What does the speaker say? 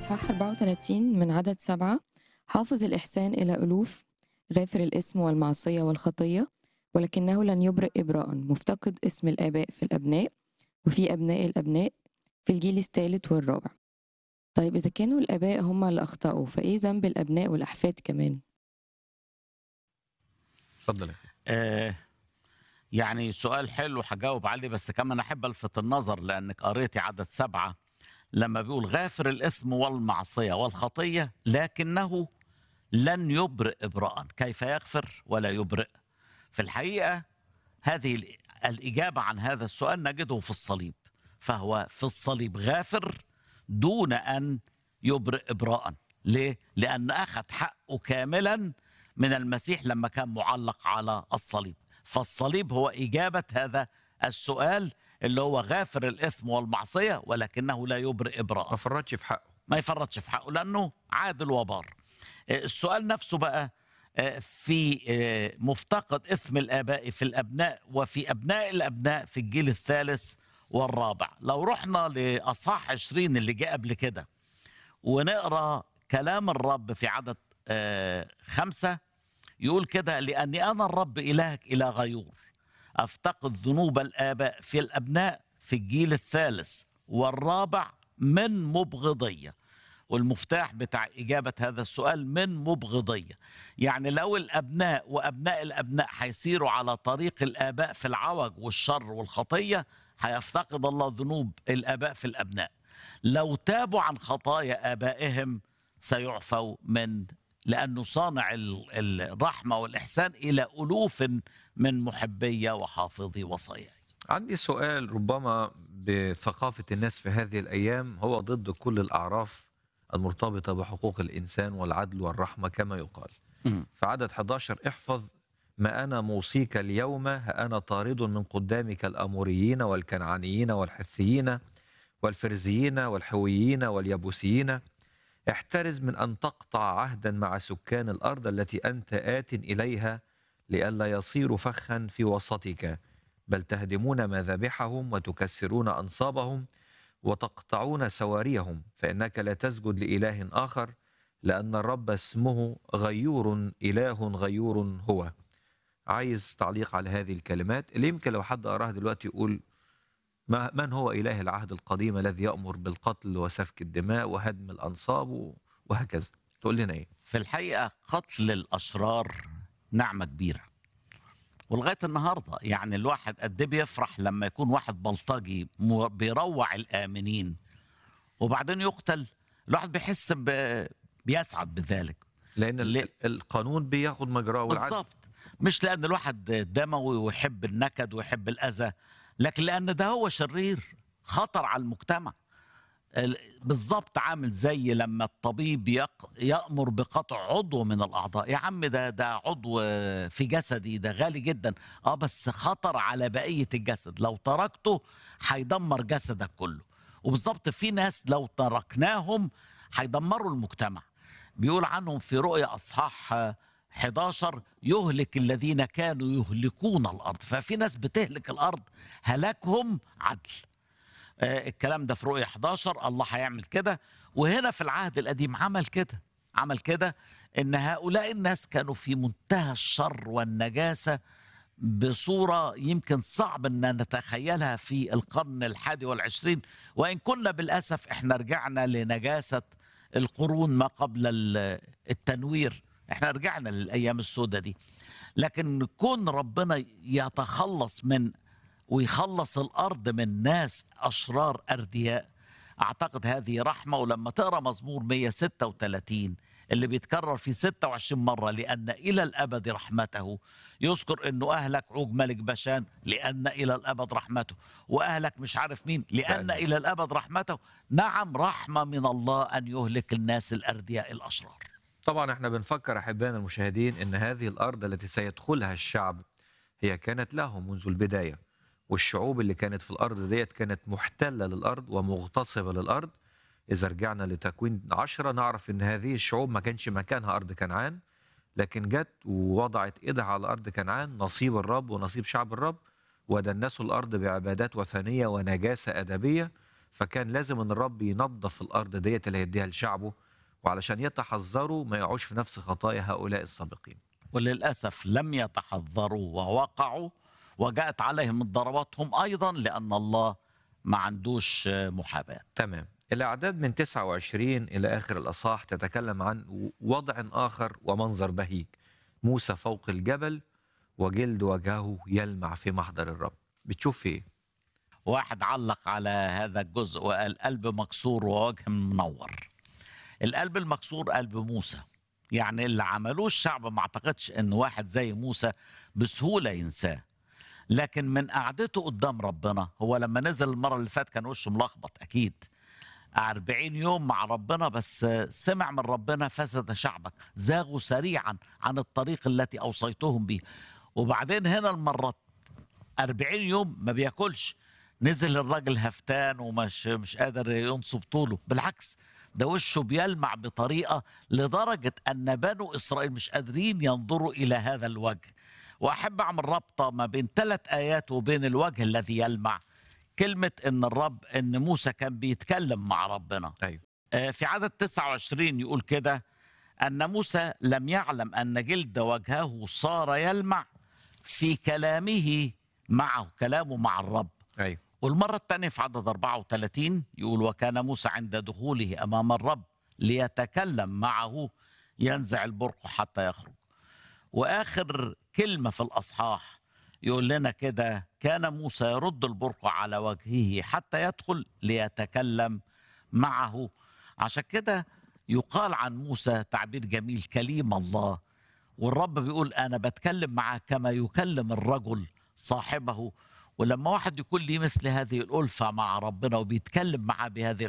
إصحاح 34 من عدد سبعة حافظ الإحسان إلى ألوف غافر الإثم والمعصية والخطية ولكنه لن يبرئ إبراء مفتقد اسم الآباء في الأبناء وفي أبناء الأبناء في الجيل الثالث والرابع طيب إذا كانوا الآباء هم اللي أخطأوا فإيه ذنب الأبناء والأحفاد كمان؟ اتفضل يا أخي. آه يعني سؤال حلو هجاوب عليه بس كمان احب الفت النظر لانك قريتي عدد سبعه لما بيقول غافر الاثم والمعصيه والخطيه لكنه لن يبرئ ابراء كيف يغفر ولا يبرئ في الحقيقه هذه ال- الاجابه عن هذا السؤال نجده في الصليب فهو في الصليب غافر دون ان يبرئ ابراء ليه لان اخذ حقه كاملا من المسيح لما كان معلق على الصليب فالصليب هو إجابة هذا السؤال اللي هو غافر الإثم والمعصية ولكنه لا يبرئ ما إبراء فرطش في حقه ما يفرطش في حقه لأنه عادل وبار آه، السؤال نفسه بقى آه، في آه، مفتقد إثم الآباء في الأبناء وفي أبناء الأبناء في الجيل الثالث والرابع لو رحنا لأصحاح 20 اللي جاء قبل كده ونقرأ كلام الرب في عدد آه، خمسة يقول كده لأني أنا الرب إلهك إلى غيور أفتقد ذنوب الآباء في الأبناء في الجيل الثالث والرابع من مبغضية والمفتاح بتاع إجابة هذا السؤال من مبغضية يعني لو الأبناء وأبناء الأبناء هيسيروا على طريق الآباء في العوج والشر والخطية هيفتقد الله ذنوب الآباء في الأبناء لو تابوا عن خطايا آبائهم سيعفوا من لأنه صانع ال- الرحمة والإحسان إلى ألوف من محبية وحافظي وصاياي عندي سؤال ربما بثقافة الناس في هذه الأيام هو ضد كل الأعراف المرتبطة بحقوق الإنسان والعدل والرحمة كما يقال مم. في عدد 11 احفظ ما أنا موصيك اليوم ها أنا طارد من قدامك الأموريين والكنعانيين والحثيين والفرزيين والحويين واليبوسيين احترز من أن تقطع عهدا مع سكان الأرض التي أنت آت إليها لئلا يصيروا فخا في وسطك بل تهدمون مذابحهم وتكسرون أنصابهم وتقطعون سواريهم فإنك لا تسجد لإله آخر لأن الرب اسمه غيور إله غيور هو عايز تعليق على هذه الكلمات اللي يمكن لو حد قراها دلوقتي يقول ما من هو إله العهد القديم الذي يأمر بالقتل وسفك الدماء وهدم الأنصاب وهكذا تقول لنا إيه في الحقيقة قتل الأشرار نعمة كبيرة ولغاية النهاردة يعني الواحد قد إيه بيفرح لما يكون واحد بلطجي مو- بيروع الآمنين وبعدين يقتل الواحد بيحس ب... بيسعد بذلك لأن ال- ليه؟ القانون بياخد مجراه والعدل بالظبط مش لأن الواحد دموي ويحب النكد ويحب الأذى لكن لأن ده هو شرير خطر على المجتمع ال- بالظبط عامل زي لما الطبيب يق... يأمر بقطع عضو من الأعضاء يا عم ده ده عضو في جسدي ده غالي جدا اه بس خطر على بقية الجسد لو تركته هيدمر جسدك كله وبالظبط في ناس لو تركناهم هيدمروا المجتمع بيقول عنهم في رؤيا أصحاح آه، 11 يهلك الذين كانوا يهلكون الأرض ففي ناس بتهلك الأرض هلاكهم عدل آه، الكلام ده في رؤية 11 الله هيعمل كده وهنا في العهد القديم عمل كده عمل كده ان هؤلاء الناس كانوا في منتهى الشر والنجاسة بصورة يمكن صعب ان نتخيلها في القرن الحادي والعشرين وان كنا بالاسف احنا رجعنا لنجاسة القرون ما قبل ال- التنوير احنا رجعنا للايام السوداء دي لكن كون ربنا يتخلص من ويخلص الارض من ناس اشرار اردياء اعتقد هذه رحمه ولما تقرا مزمور 136 اللي بيتكرر في 26 مره لان الى الابد رحمته يذكر انه اهلك عوج ملك بشان لان الى الابد رحمته واهلك مش عارف مين لان فعلا. الى الابد رحمته نعم رحمه من الله ان يهلك الناس الاردياء الاشرار طبعا احنا بنفكر احبائنا المشاهدين ان هذه الارض التي سيدخلها الشعب هي كانت لهم منذ البدايه والشعوب اللي كانت في الارض ديت كانت محتله للارض ومغتصبه للارض اذا رجعنا لتكوين عشرة نعرف ان هذه الشعوب ما كانش مكانها ارض كنعان لكن جت ووضعت ايدها على ارض كنعان نصيب الرب ونصيب شعب الرب ودنسوا الارض بعبادات وثنيه ونجاسه ادبيه فكان لازم ان الرب ينظف الارض ديت اللي هيديها لشعبه وعلشان يتحذروا ما يقعوش في نفس خطايا هؤلاء السابقين وللأسف لم يتحذروا ووقعوا وجاءت عليهم الضربات هم أيضا لأن الله ما عندوش محاباة تمام الأعداد من 29 إلى آخر الأصحاح تتكلم عن وضع آخر ومنظر بهيج موسى فوق الجبل وجلد وجهه يلمع في محضر الرب بتشوف إيه؟ واحد علق على هذا الجزء وقال قلب مكسور ووجه منور القلب المكسور قلب موسى يعني اللي عملوه الشعب ما اعتقدش ان واحد زي موسى بسهولة ينساه لكن من قعدته قدام ربنا هو لما نزل المرة اللي فاتت كان وشه ملخبط أكيد أربعين يوم مع ربنا بس سمع من ربنا فسد شعبك زاغوا سريعا عن الطريق التي أوصيتهم به وبعدين هنا المرة أربعين يوم ما بياكلش نزل الراجل هفتان ومش مش قادر ينصب طوله بالعكس ده وشه بيلمع بطريقة لدرجة أن بنو إسرائيل مش قادرين ينظروا إلى هذا الوجه وأحب أعمل ربطة ما بين ثلاث آيات وبين الوجه الذي يلمع كلمة إن الرب إن موسى كان بيتكلم مع ربنا أيوه آه، في عدد 29 يقول كده أن موسى لم يعلم أن جلد وجهه صار يلمع في كلامه معه كلامه مع الرب أيوه والمرة الثانية في عدد 34 يقول وكان موسى عند دخوله أمام الرب ليتكلم معه ينزع البرق حتى يخرج وآخر كلمة في الأصحاح يقول لنا كده كان موسى يرد البرق على وجهه حتى يدخل ليتكلم معه عشان كده يقال عن موسى تعبير جميل كليم الله والرب بيقول أنا بتكلم معه كما يكلم الرجل صاحبه ولما واحد يكون ليه مثل هذه الألفة مع ربنا وبيتكلم معاه بهذه